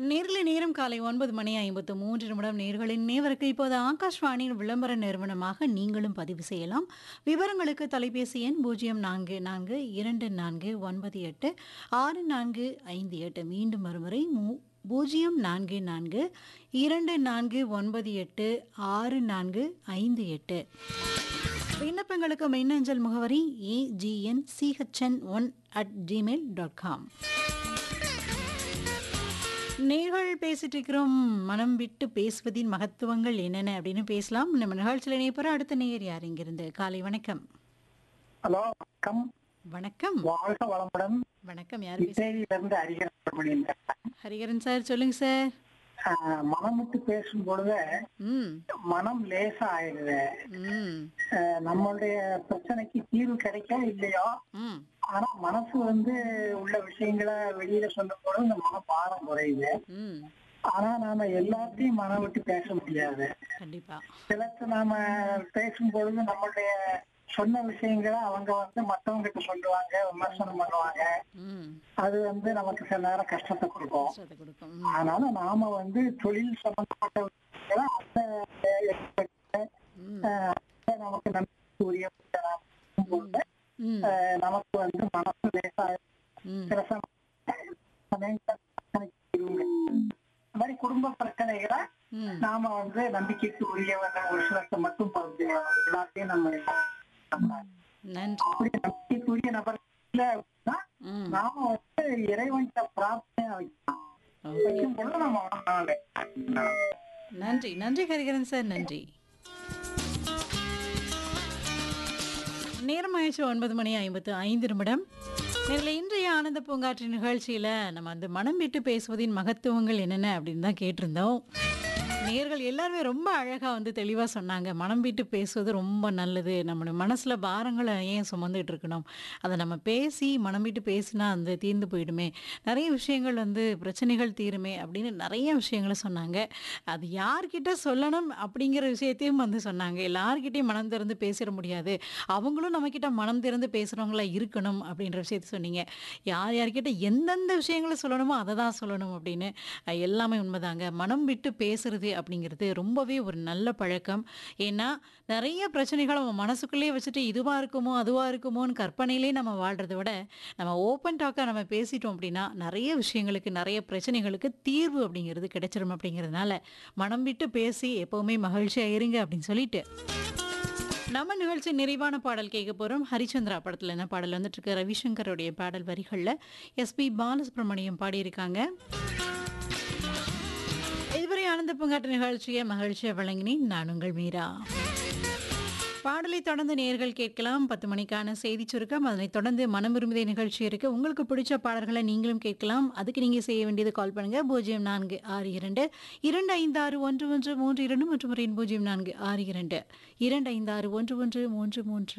நேர்களை நேரம் காலை ஒன்பது மணி ஐம்பத்து மூன்று நிமிடம் நேர்களின் நேவருக்கு இப்போது ஆகாஷ்வாணியின் விளம்பர நிறுவனமாக நீங்களும் பதிவு செய்யலாம் விவரங்களுக்கு தொலைபேசி எண் பூஜ்ஜியம் நான்கு நான்கு இரண்டு நான்கு ஒன்பது எட்டு ஆறு நான்கு ஐந்து எட்டு மீண்டும் ஒருமுறை மூ பூஜ்ஜியம் நான்கு நான்கு இரண்டு நான்கு ஒன்பது எட்டு ஆறு நான்கு ஐந்து எட்டு விண்ணப்பங்களுக்கு மின்னஞ்சல் முகவரி AGN CHN one at Gmail dot com நேர்கள் பேசிட்டு இருக்கிறோம் மனம் விட்டு பேசுவதின் மகத்துவங்கள் என்னென்ன அப்படின்னு பேசலாம் நம்ம நிகழ்ச்சியில் இணைப்போற அடுத்த நேயர் யார் இங்கிருந்து காலை வணக்கம் ஹலோ வணக்கம் வணக்கம் வாழ்க வளமுடன் வணக்கம் யார் பேச இருந்து அறிஞர் சுப்பிரமணியன் பேசுறேன். ஹரிகரன் சார் சொல்லுங்க சார் ஆஹ், மனம் விட்டு பேசும் பொழுது ம் மனம் லேசா ஆயிடுது ம் ஆஹ், நம்மளுடைய பிரச்சனைக்கு தீர்வு கிடைக்கா இல்லையோ ம் ஆனா மனசு வந்து உள்ள விஷயங்களை வெளியில சொல்லும் பொழுது இந்த மன பாரம் குறையுது ம் ஆனா நாம எல்லாத்தையும் மனம் விட்டு பேச முடியாது கண்டிப்பா சிலத்து நாம பேசும் பொழுது நம்மளுடைய சொன்ன விஷயங்களை அவங்க வந்து மத்தவங்க கிட்ட சொல்லுவாங்க விமர்சனம் பண்ணுவாங்க ம் அது வந்து நமக்கு சில நேரம் கஷ்டத்தை கொடுக்கும் கஷ்டத்தை கொடுக்கும் ம், அதனால நாம வந்து தொழில் சம்பந்தப்பட்ட விஷயங்களை அந்த expect, ம் அஹ், அதை நமக்கு நம்பிக்கை உரிய பொழுது, ம் அஹ், நமக்கு வந்து மனசு லேசா ம் சில சமயம் சமயங்கள்ல பிரச்சனைக்கு தீர்வு கிடைக்கும். இந்த மாதிரி குடும்ப பிரச்சனைகளை ம் நாம வந்து நம்பிக்கைக்கு உரியவங்க ஒரு சிலத்தை மட்டும் பகிர்ந்து எல்லாத்தையும் நம்ம நம்ம நன்றி அப்படி நம்பிக்கைக்குரிய நபர் இல்ல அப்படின்னா ம் நாம வந்து இறைவன்கிட்ட பிரார்த்தனையா வைக்கலாம் ஓகே. வைக்கும் பொழுது நம்ம மனநாளே நன்றி நன்றி ஹரிகரன் சார் நன்றி நேரம் ஆயிடுச்சு ஒன்பது மணி ஐம்பத்து ஐந்து நிமிடம் நேரில் இன்றைய ஆனந்த பூங்காற்று நிகழ்ச்சியில் நம்ம வந்து மனம் விட்டு பேசுவதின் மகத்துவங்கள் என்னென்ன அப்படின்னு தான் கேட்டிருந்தோம் நேர்கள் எல்லாருமே ரொம்ப அழகாக வந்து தெளிவாக சொன்னாங்க மனம் விட்டு பேசுவது ரொம்ப நல்லது நம்மளுடைய மனசில் பாரங்களை ஏன் சுமந்துட்டு இருக்கணும் அதை நம்ம பேசி மனம் விட்டு பேசினா அந்த தீர்ந்து போயிடுமே நிறைய விஷயங்கள் வந்து பிரச்சனைகள் தீருமே அப்படின்னு நிறைய விஷயங்களை சொன்னாங்க அது யார்கிட்ட சொல்லணும் அப்படிங்கிற விஷயத்தையும் வந்து சொன்னாங்க எல்லார்கிட்டையும் மனம் திறந்து பேசிட முடியாது அவங்களும் நம்மக்கிட்ட மனம் திறந்து பேசுகிறவங்களா இருக்கணும் அப்படின்ற விஷயத்த சொன்னீங்க யார் யார்கிட்ட எந்தெந்த விஷயங்களை சொல்லணுமோ அதை தான் சொல்லணும் அப்படின்னு அஹ், எல்லாமே உண்மைதாங்க மனம் விட்டு பேசுறது அப்படிங்கிறது ரொம்பவே ஒரு நல்ல பழக்கம் ஏன்னா நிறைய பிரச்சனைகளை நம்ம மனசுக்குள்ளேயே வச்சுட்டு இதுவாக இருக்குமோ அதுவாக இருக்குமோன்னு கற்பனையிலே நம்ம வாழ்கிறத விட நம்ம ஓப்பன் டாக்காக நம்ம பேசிட்டோம் அப்படின்னா நிறைய விஷயங்களுக்கு நிறைய பிரச்சனைகளுக்கு தீர்வு அப்படிங்கிறது கிடைச்சிரும் அப்படிங்கிறதுனால மனம் விட்டு பேசி எப்போவுமே மகிழ்ச்சியாக இருங்க அப்படின்னு சொல்லிட்டு நம்ம நிகழ்ச்சி நிறைவான பாடல் கேட்க போகிறோம் ஹரிச்சந்திரா படத்தில் என்ன பாடல் வந்துட்டு இருக்கு ரவிசங்கருடைய பாடல் வரிகளில் எஸ்பி பாலசுப்ரமணியம் பாடியிருக்காங்க இதுவரை ஆனந்த பூங்காட்டு நிகழ்ச்சியை மகிழ்ச்சியை வழங்கினேன் நான் உங்கள் மீரா பாடலை தொடர்ந்து நேர்கள் கேட்கலாம் பத்து மணிக்கான செய்தி சுருக்கம் அதனைத் தொடர்ந்து மனம் விரும்பிய நிகழ்ச்சி இருக்கு உங்களுக்கு பிடிச்ச பாடல்களை நீங்களும் கேட்கலாம் அதுக்கு நீங்க செய்ய வேண்டியது கால் பண்ணுங்க பூஜ்ஜியம் நான்கு ஆறு இரண்டு இரண்டு ஐந்து ஆறு ஒன்று ஒன்று மூன்று இரண்டு மற்றும் பூஜ்ஜியம் நான்கு ஆறு இரண்டு இரண்டு ஐந்து ஆறு ஒன்று ஒன்று மூன்று மூன்று